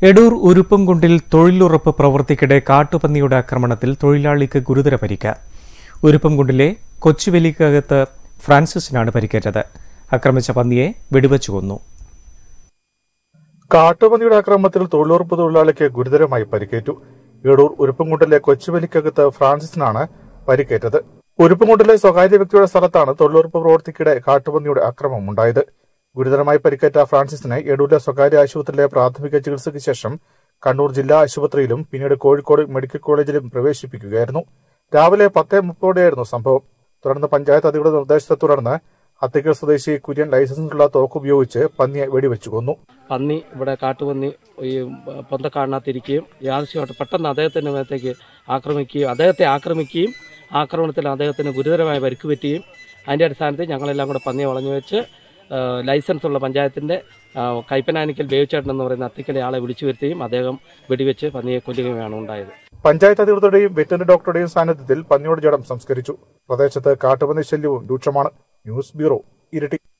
എടൂർ ഉരുപ്പംകുണ്ടിൽ തൊഴിലുറപ്പ് പ്രവൃത്തിക്കിടെ കാട്ടുപന്നിയുടെ ആക്രമണത്തിൽ തൊഴിലാളിക്ക് ഗുരുതര പരിക്ക് ഉരുപ്പംകുണ്ടിലെ കൊച്ചുവെലിക്കകത്ത് ഫ്രാൻസിസിനാണ് പരിക്കേറ്റത് ആക്രമിച്ച പന്നിയെ വെടിവെച്ചു കൊന്നു കാട്ടുപന്നിയുടെ ആക്രമണത്തിൽ തൊഴിലുറപ്പ് തൊഴിലാളിക്ക് ഗുരുതരമായി പരിക്കേറ്റു ഏടൂർ ഉരുപ്പംകുണ്ടിലെ കൊച്ചുവലിക്കകത്ത് ഫ്രാൻസിസിനാണ് പരിക്കേറ്റത് ഉരുപ്പംകുണ്ടിലെ സ്വകാര്യ വ്യക്തിയുടെ സ്ഥലത്താണ് തൊഴിലുറപ്പ് പ്രവർത്തിക്കിടെ കാട്ടുപന്നിയുടെ ആക്രമണം ഉണ്ടായത് ഗുരുതരമായി പരിക്കേറ്റ ഫ്രാൻസിസിനെ എടൂരിലെ സ്വകാര്യ ആശുപത്രിയിലെ പ്രാഥമിക ചികിത്സയ്ക്ക് ശേഷം കണ്ണൂർ ജില്ലാ ആശുപത്രിയിലും പിന്നീട് കോഴിക്കോട് മെഡിക്കൽ കോളേജിലും പ്രവേശിപ്പിക്കുകയായിരുന്നു രാവിലെ പത്തേ മുപ്പതോടെയായിരുന്നു സംഭവം തുടർന്ന് പഞ്ചായത്ത് അധികൃതരുടെ നിർദ്ദേശത്തെ തുടർന്ന് അത്തിക്കൽ സ്വദേശി കുര്യൻ ലൈസൻസുള്ള തോക്ക് ഉപയോഗിച്ച് പന്നിയെ വെടിവെച്ചു കൊന്നു പന്നി ഇവിടെ കാട്ടുപന്നി ഈ പൊന്തക്കാടിനകത്തിരിക്കുകയും യാദൃശ്യമായിട്ട് പെട്ടെന്ന് അദ്ദേഹത്തിൻ്റെ മേത്തേക്ക് ആക്രമിക്കുകയും അദ്ദേഹത്തെ ആക്രമിക്കുകയും ആക്രമണത്തിൽ അദ്ദേഹത്തിന് ഗുരുതരമായ പരിക്ക് പറ്റുകയും അതിൻ്റെ അടിസ്ഥാനത്തിൽ ഞങ്ങളെല്ലാം കൂടെ പന്നിയെ വളഞ്ഞു വെച്ച് ആ, ലൈസൻസ് ഉള്ള പഞ്ചായത്തിൻ്റെ ആ, കൈപ്പനാനിക്കൽ ബേവിച്ചേട്ടൻ എന്ന് പറയുന്ന അത്തിക്കലെ ആളെ വിളിച്ചു വരുത്തുകയും അദ്ദേഹം വെടിവെച്ച് പന്നിയെ കൊല്ലുകയുമാണ് ഉണ്ടായത് പഞ്ചായത്ത് അധികൃതരുടെയും വെറ്ററിനറി ഡോക്ടറുടെയും സാന്നിധ്യത്തിൽ പന്നിയുടെ ജഡം സംസ്കരിച്ചു പ്രദേശത്ത് കാട്ടുപന്നി ശല്യവും രൂക്ഷമാണ് ന്യൂസ് ബ്യൂറോ ഇരിട്ടി